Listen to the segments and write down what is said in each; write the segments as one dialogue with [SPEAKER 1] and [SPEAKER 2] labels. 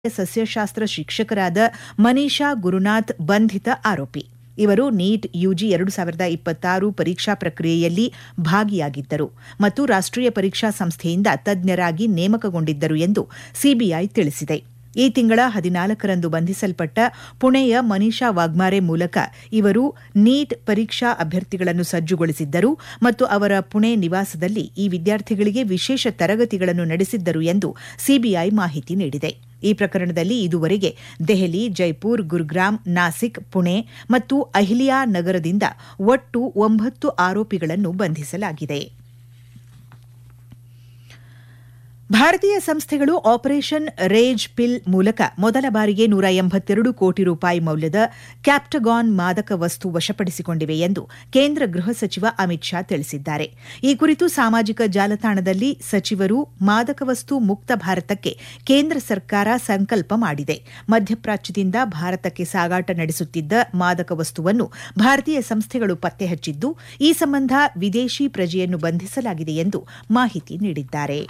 [SPEAKER 1] ಸಸ್ಯಶಾಸ್ತ್ರ ಶಿಕ್ಷಕರಾದ ಮನೀಷಾ ಗುರುನಾಥ್ ಬಂಧಿತ ಆರೋಪಿ ಇವರು ನೀಟ್ ಯುಜಿ ಎರಡು ಸಾವಿರದ ಇಪ್ಪತ್ತಾರು ಪರೀಕ್ಷಾ ಪ್ರಕ್ರಿಯೆಯಲ್ಲಿ ಭಾಗಿಯಾಗಿದ್ದರು ಮತ್ತು ರಾಷ್ಟ್ರೀಯ ಪರೀಕ್ಷಾ ಸಂಸ್ಥೆಯಿಂದ ತಜ್ಞರಾಗಿ ನೇಮಕಗೊಂಡಿದ್ದರು ಎಂದು ಸಿಬಿಐ ತಿಳಿಸಿದೆ ಈ ತಿಂಗಳ ಹದಿನಾಲ್ಕರಂದು ಬಂಧಿಸಲ್ಪಟ್ಟ ಪುಣೆಯ ಮನೀಷಾ ವಾಗ್ಮಾರೆ ಮೂಲಕ ಇವರು ನೀಟ್ ಪರೀಕ್ಷಾ ಅಭ್ಯರ್ಥಿಗಳನ್ನು ಸಜ್ಜುಗೊಳಿಸಿದ್ದರು ಮತ್ತು ಅವರ ಪುಣೆ ನಿವಾಸದಲ್ಲಿ ಈ ವಿದ್ಯಾರ್ಥಿಗಳಿಗೆ ವಿಶೇಷ ತರಗತಿಗಳನ್ನು ನಡೆಸಿದ್ದರು ಎಂದು ಸಿಬಿಐ ಮಾಹಿತಿ ನೀಡಿದೆ ಈ ಪ್ರಕರಣದಲ್ಲಿ ಇದುವರೆಗೆ ದೆಹಲಿ ಜೈಪುರ್ ಗುರುಗ್ರಾಮ್ ನಾಸಿಕ್ ಪುಣೆ ಮತ್ತು ಅಹಿಲಿಯಾ ನಗರದಿಂದ ಒಟ್ಟು ಒಂಬತ್ತು ಆರೋಪಿಗಳನ್ನು ಬಂಧಿಸಲಾಗಿದೆ ಭಾರತೀಯ ಸಂಸ್ಥೆಗಳು ಆಪರೇಷನ್ ರೇಜ್ ಪಿಲ್ ಮೂಲಕ ಮೊದಲ ಬಾರಿಗೆ ನೂರ ಎಂಬತ್ತೆರಡು ಕೋಟಿ ರೂಪಾಯಿ ಮೌಲ್ಯದ ಕ್ಯಾಪ್ಟಗಾನ್ ಮಾದಕ ವಸ್ತು ವಶಪಡಿಸಿಕೊಂಡಿವೆ ಎಂದು ಕೇಂದ್ರ ಗೃಹ ಸಚಿವ ಅಮಿತ್ ಶಾ ತಿಳಿಸಿದ್ದಾರೆ ಈ ಕುರಿತು ಸಾಮಾಜಿಕ ಜಾಲತಾಣದಲ್ಲಿ ಸಚಿವರು ಮಾದಕ ವಸ್ತು ಮುಕ್ತ ಭಾರತಕ್ಕೆ ಕೇಂದ್ರ ಸರ್ಕಾರ ಸಂಕಲ್ಪ ಮಾಡಿದೆ ಮಧ್ಯಪ್ರಾಚ್ಯದಿಂದ ಭಾರತಕ್ಕೆ ಸಾಗಾಟ ನಡೆಸುತ್ತಿದ್ದ ಮಾದಕ ವಸ್ತುವನ್ನು ಭಾರತೀಯ ಸಂಸ್ಥೆಗಳು ಪತ್ತೆ ಹಚ್ಚಿದ್ದು ಈ ಸಂಬಂಧ ವಿದೇಶಿ ಪ್ರಜೆಯನ್ನು ಬಂಧಿಸಲಾಗಿದೆ ಎಂದು ಮಾಹಿತಿ ನೀಡಿದ್ದಾರೆ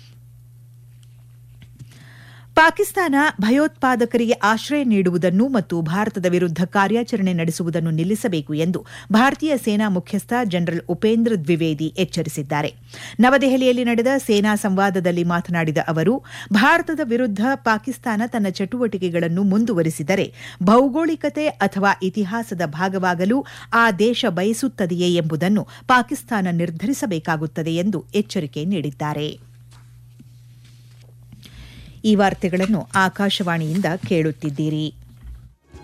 [SPEAKER 1] ಪಾಕಿಸ್ತಾನ ಭಯೋತ್ಪಾದಕರಿಗೆ ಆಶ್ರಯ ನೀಡುವುದನ್ನು ಮತ್ತು ಭಾರತದ ವಿರುದ್ಧ ಕಾರ್ಯಾಚರಣೆ ನಡೆಸುವುದನ್ನು ನಿಲ್ಲಿಸಬೇಕು ಎಂದು ಭಾರತೀಯ ಸೇನಾ ಮುಖ್ಯಸ್ಥ ಜನರಲ್ ಉಪೇಂದ್ರ ದ್ವಿವೇದಿ ಎಚ್ಚರಿಸಿದ್ದಾರೆ ನವದೆಹಲಿಯಲ್ಲಿ ನಡೆದ ಸೇನಾ ಸಂವಾದದಲ್ಲಿ ಮಾತನಾಡಿದ ಅವರು ಭಾರತದ ವಿರುದ್ಧ ಪಾಕಿಸ್ತಾನ ತನ್ನ ಚಟುವಟಿಕೆಗಳನ್ನು ಮುಂದುವರಿಸಿದರೆ ಭೌಗೋಳಿಕತೆ ಅಥವಾ ಇತಿಹಾಸದ ಭಾಗವಾಗಲು ಆ ದೇಶ ಬಯಸುತ್ತದೆಯೇ ಎಂಬುದನ್ನು ಪಾಕಿಸ್ತಾನ ನಿರ್ಧರಿಸಬೇಕಾಗುತ್ತದೆ ಎಂದು ಎಚ್ಚರಿಕೆ ನೀಡಿದ್ದಾರೆ ಈ ವಾರ್ತೆಗಳನ್ನು ಆಕಾಶವಾಣಿಯಿಂದ ಕೇಳುತ್ತಿದ್ದೀರಿ